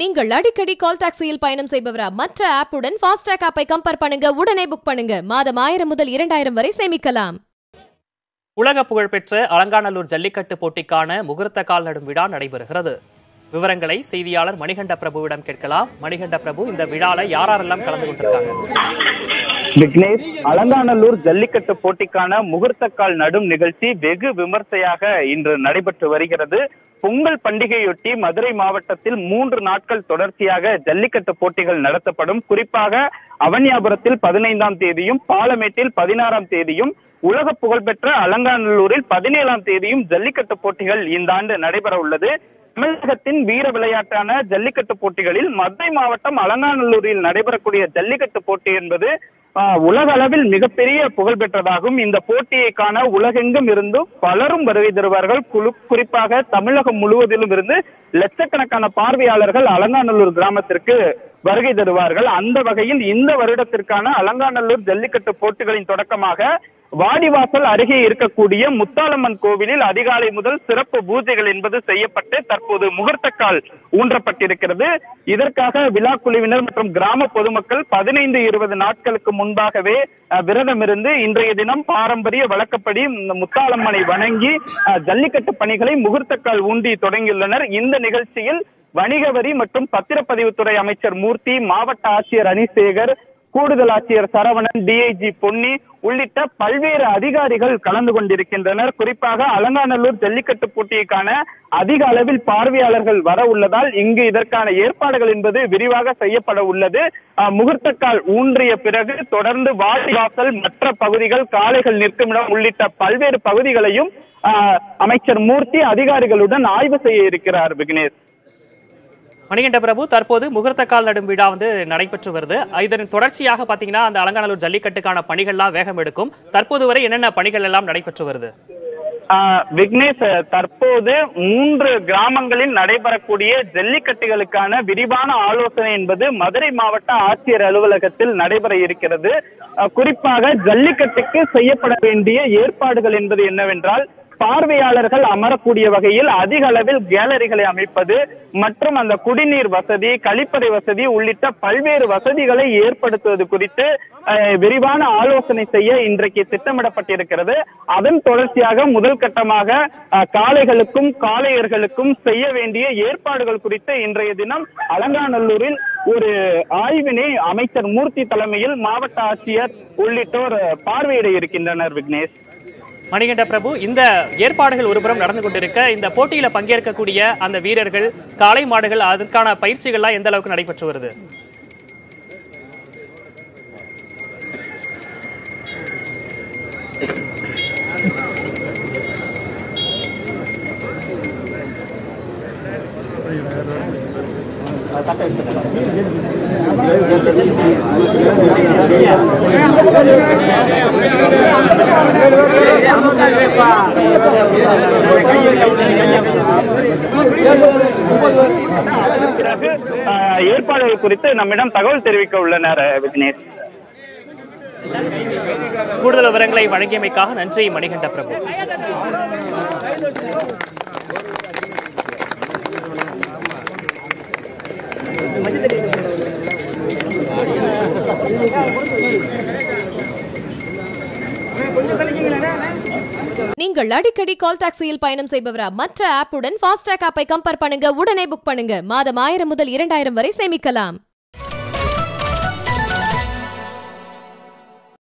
நீங்கள் அடிக்கடி கால் டாக்ஸியில் பயணம் செய்பவரா மற்ற ஆப்புடன் ஃபாஸ்டாக் ஆப்பை கம்பேர் பண்ணுங்க உடனே புக் பண்ணுங்க மாதம் ஆயிரம் முதல் இரண்டாயிரம் வரை சேமிக்கலாம் உலக புகழ்பெற்ற அலங்காநல்லூர் ஜல்லிக்கட்டு போட்டிக்கான முகூர்த்த கால் நடும் விழா நடைபெறுகிறது விவரங்களை செய்தியாளர் மணிகண்ட பிரபுவிடம் கேட்கலாம் மணிகண்ட பிரபு இந்த விழால யாரெல்லாம் கலந்து கொண்டிருக்காங்க விக்னேஷ் அலங்காநல்லூர் ஜல்லிக்கட்டு போட்டிக்கான முகூர்த்தக்கால் நடும் நிகழ்ச்சி வெகு விமர்சையாக இன்று நடைபெற்று வருகிறது பொங்கல் பண்டிகையொட்டி மதுரை மாவட்டத்தில் மூன்று நாட்கள் தொடர்ச்சியாக ஜல்லிக்கட்டு போட்டிகள் நடத்தப்படும் குறிப்பாக அவனியாபுரத்தில் பதினைந்தாம் தேதியும் பாலமேட்டில் பதினாறாம் தேதியும் உலக புகழ்பெற்ற அலங்காநல்லூரில் பதினேழாம் தேதியும் ஜல்லிக்கட்டு போட்டிகள் இந்த ஆண்டு நடைபெற உள்ளது தமிழகத்தின் வீர விளையாட்டான ஜல்லிக்கட்டு போட்டிகளில் மதுரை மாவட்டம் அலங்காநல்லூரில் நடைபெறக்கூடிய ஜல்லிக்கட்டு போட்டி என்பது ஆஹ், உலக அளவில் மிகப்பெரிய புகழ் பெற்றதாகும் இந்த போட்டியை காண உலகெங்கும் இருந்தும் பலரும் வருகை தருவார்கள் குழு குறிப்பாக தமிழகம் முழுவதிலும் இருந்து லட்சக்கணக்கான பார்வையாளர்கள் அலங்காநல்லூர் கிராமத்திற்கு வருகை தருவார்கள் அந்த வகையில் இந்த வருடத்திற்கான அலங்காநல்லூர் ஜல்லிக்கட்டு போட்டிகளின் தொடக்கமாக வாடிவாசல் அருகே இருக்கக்கூடிய முத்தாலம்மன் கோவிலில் அதிகாலை முதல் சிறப்பு பூஜைகள் என்பது செய்யப்பட்டு தற்போது முகூர்த்தக்கால் ஊன்றப்பட்டிருக்கிறது இதற்காக விழா குழுவினர் மற்றும் கிராம பொதுமக்கள் பதினைந்து இருபது நாட்களுக்கு முன்பாகவே அஹ், விரதம் இருந்து இன்றைய தினம் பாரம்பரிய வழக்கப்படி இந்த முத்தாலம்மனை வணங்கி அஹ், ஜல்லிக்கட்டு பணிகளை முகூர்த்தக்கால் ஊண்டி தொடங்கியுள்ளனர் இந்த நிகழ்ச்சியில் வணிக வரி மற்றும் பத்திரப்பதிவுத்துறை அமைச்சர் மூர்த்தி மாவட்ட ஆட்சியர் அனிசேகர் கூடுதல் ஆட்சியர் சரவணன் டிஐஜி பொன்னி உள்ளிட்ட பல்வேறு அதிகாரிகள் கலந்து கொண்டிருக்கின்றனர் குறிப்பாக அலங்காநல்லூர் ஜல்லிக்கட்டு போட்டிக்கான அதிக அளவில் பார்வையாளர்கள் வர உள்ளதால் இங்கு இதற்கான ஏற்பாடுகள் என்பது விரிவாக செய்யப்பட உள்ளது அஹ், முகூர்த்தக்கால் ஊன்றிய பிறகு தொடர்ந்து வாடிவாசல் மற்ற பகுதிகள் காளைகள் நிற்குமிடம் உள்ளிட்ட பல்வேறு பகுதிகளையும் அஹ், அமைச்சர் மூர்த்தி அதிகாரிகளுடன் ஆய்வு செய்ய இருக்கிறார் விக்னேஷ் மணிகண்ட பிரபு தற்போது முகூர்த்த கால் நடும் விழா வந்து நடைபெற்று வருது இதன் தொடர்ச்சியாக பாத்தீங்கன்னா அந்த அலங்காநல்லூர் ஜல்லிக்கட்டுக்கான பணிகள்லாம் வேகம் எடுக்கும் தற்போது வரை என்னென்ன பணிகள் எல்லாம் நடைபெற்று வருது ஆஹ் விக்னேஷ் தற்போது மூன்று கிராமங்களில் நடைபெறக்கூடிய ஜல்லிக்கட்டுகளுக்கான விரிவான ஆலோசனை என்பது மதுரை மாவட்ட ஆட்சியர் அலுவலகத்தில் நடைபெற இருக்கிறது ஆஹ் குறிப்பாக ஜல்லிக்கட்டுக்கு செய்யப்பட வேண்டிய ஏற்பாடுகள் என்பது என்னவென்றால் பார்வையாளர்கள் அமரக்கூடிய வகையில் அதிக அளவில் கேலரிகளை அமைப்பது மற்றும் அந்த குடிநீர் வசதி கழிப்பறை வசதி உள்ளிட்ட பல்வேறு வசதிகளை ஏற்படுத்துவது குறித்து அஹ், விரிவான ஆலோசனை செய்ய இன்றைக்கு திட்டமிடப்பட்டிருக்கிறது அதன் தொடர்ச்சியாக முதல் கட்டமாக அஹ், காளைகளுக்கும் காளையர்களுக்கும் செய்ய வேண்டிய ஏற்பாடுகள் குறித்து இன்றைய தினம் அலங்காநல்லூரில் ஒரு ஆய்வினை அமைச்சர் மூர்த்தி தலைமையில் மாவட்ட ஆட்சியர் உள்ளிட்டோர் அஹ், பார்வையிட இருக்கின்றனர் விக்னேஷ் மணிகண்ட பிரபு இந்த ஏற்பாடுகள் ஒருபுறம் நடந்து கொண்டிருக்க இந்த போட்டியில பங்கேற்கக்கூடிய அந்த வீரர்கள் காளை மாடுகள் அதற்கான பயிற்சிகள்லாம் எந்த அளவுக்கு நடைபெற்று வருது பிறகு அஹ், ஏற்பாடுகள் குறித்து நம்மிடம் தகவல் தெரிவிக்க உள்ளனர் அஹ், விக்னேஷ் கூடுதல் விவரங்களை வழங்கியமைக்காக நன்றி மணிகண்ட பிரபு நீங்கள் அடிக்கடி கால் டாக்ஸியில் பயணம் செய்பவரா மற்ற ஆப்புடன் ஃபாஸ்டாக் ஆப்பை கம்பேர் பண்ணுங்க உடனே புக் பண்ணுங்க மாதம் ஆயிரம் முதல் இரண்டாயிரம் வரை சேமிக்கலாம்